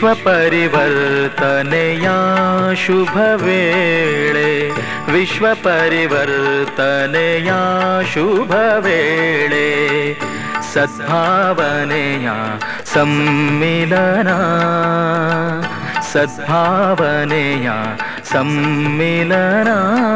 ವಿಶ್ವ ಪರಿವರ್ತನೆಯ ಶುಭ ವೇಳೆ ವಿಶ್ವ ಪರಿವರ್ತನೆಯ ಶುಭ ವೇಳೆ ಸದ್ಭಾವನೆಯ ಸಮ್ಮಿಲನ ಸದ್ಭಾವನೆಯ ಸಮ್ಮಿಲನ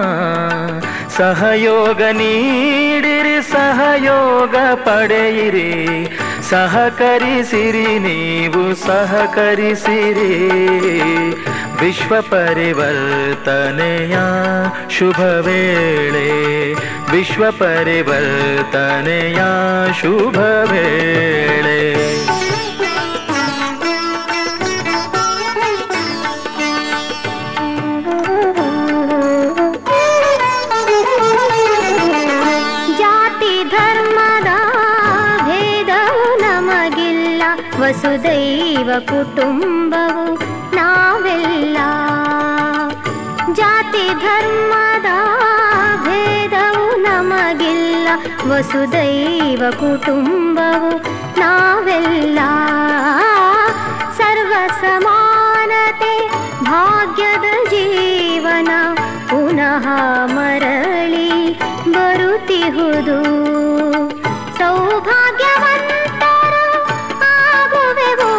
ಸಹಯೋಗ ನೀಡಿರಿ ಸಹಯೋಗ ಪಡೆಯಿರಿ ಸಹಕರಿಸಿರಿ ನೀವು ಸಹಕರಿಸಿರಿ ವಿಶ್ವ ಪರಿವರ್ತನೆಯ ಶುಭ ವೇಳೆ ವಿಶ್ವ ಪರಿವರ್ತನೆಯ ಶುಭ ವೇಳೆ ಜಾತಿ ಧರ್ಮದ ಭೇದವು ನಮಗಿಲ್ಲ ವಸುದೈವ ಕುಟುಂಬವು ನಾವೆಲ್ಲ ಜಾತಿ ಧರ್ಮದ ಭೇದವು ನಮಗಿಲ್ಲ ವಸುದೈವ ಕುಟುಂಬವು ನಾವೆಲ್ಲ ಸರ್ವ ಸಮಾನತೆ ಭಾಗ್ಯದ ಜೀವನ ಪುನಃ ಮರಳಿ ಬರುತ್ತಿಹುದು ಸೌಭಾಗ್ಯವಂತರು ಆಗುವೆವು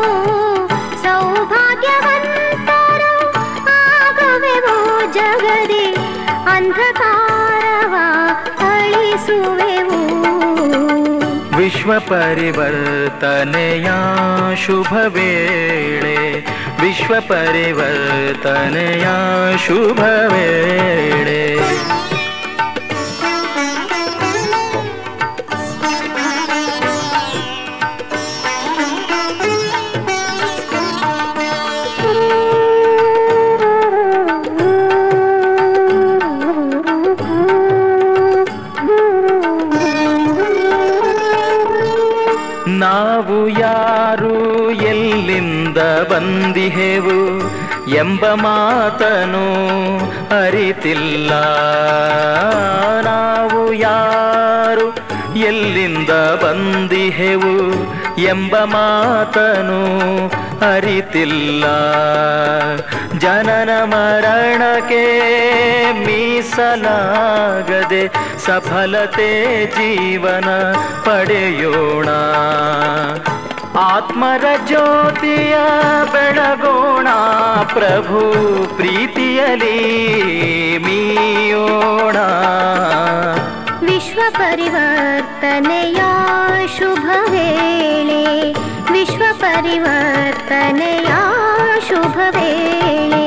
ಸೌಭಾಗ್ಯವಂತರು ಆಗುವೆವು ಜಗದಿ ಅಂಧಕಾರವ ಅಳಿಸುವೆವು ವಿಶ್ವ ಪರಿವರ್ತನೆಯ ಶುಭ ವೇಳೆ ವಿಶ್ವ ಪರಿವರ್ತನೆಯ ಶುಭ ವೇಳೆ ನಾವು ಯಾರು ಎಲ್ಲಿಂದ ಬಂದಿಹೆವು ಎಂಬ ಮಾತನು ಅರಿತಿಲ್ಲ ನಾವು ಯಾರು ಎಲ್ಲಿಂದ ಬಂದಿಹೆವು ಎಂಬ ಮಾತನು ಅರಿತಿಲ್ಲ ಜನನ ಮರಣಕ್ಕೆ ಮೀಸಲಾಗದೆ ಸಫಲತೆ ಜೀವನ ಪಡೆಯೋಣ ಆತ್ಮರ ಜ್ಯೋತಿಯ ಬೆಳಗೋಣ ಪ್ರಭು ಪ್ರೀತಿಯಲಿ ಮೀಯೋಣ ವಿಶ್ವ ಪರಿವರ್ತನೆಯ ಶುಭ ವೇಳೆ ವಿಶ್ವ ಪರಿವರ್ತನೆಯ ಶುಭ ವೇಳೆ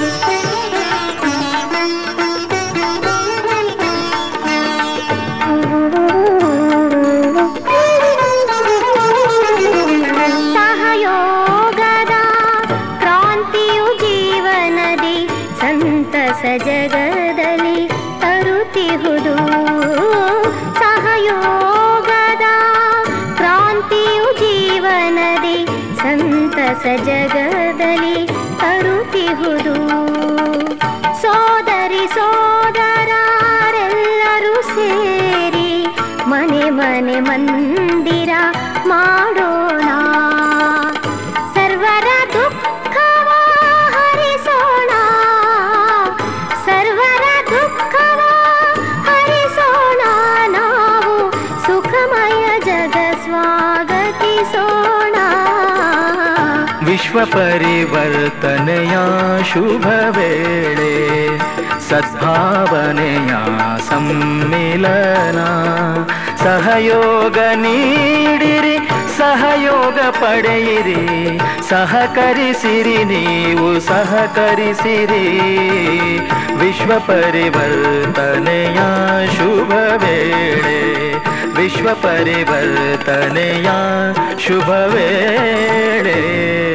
ಸಹಯೋಗದ ಕ್ರಾಂತಿಯು ಜೀವನದಿ ಸಂತಸ ಜಗದಲ್ಲಿ ತರುತ್ತಿಹುದು ಸಹಯೋಗದ ಕ್ರಾಂತಿಯು ಜೀವನದಿ ಸಂತಸ ಜಗದಲ್ಲಿ ತರುತ್ತಿಹುದು ಸೋದರಿ ಸೋದರರೆಲ್ಲರೂ ಸೇರಿ ಮನೆ ಮನೆ ಮಂದಿರ ಮಾಡೋಣ ಸರ್ವರ ದುಃಖವ ಹರಿಸೋಣ ಸರ್ವರ ದುಃಖವ ಹರಿಸೋಣ ನಾವು ಸುಖಮಯ ಜಗ ಸ್ವಾಗತಿಸೋಣ ವಿಶ್ವ ಪರಿವರ್ತನೆಯ ಶುಭ ವೇಳೆ ಸದ್ಭಾವನೆಯ ಸಮ್ಮಿಲನ ಸಹಯೋಗ ನೀಡಿರಿ ಸಹಯೋಗ ಪಡೆಯಿರಿ ಸಹಕರಿಸಿರಿ ನೀವು ಸಹಕರಿಸಿರಿ ವಿಶ್ವ ಪರಿವರ್ತನೆಯ ಶುಭ ವೇಳೆ ವಿಶ್ವ ಪರಿವರ್ತನೆಯ ಶುಭ ವೇಳೆ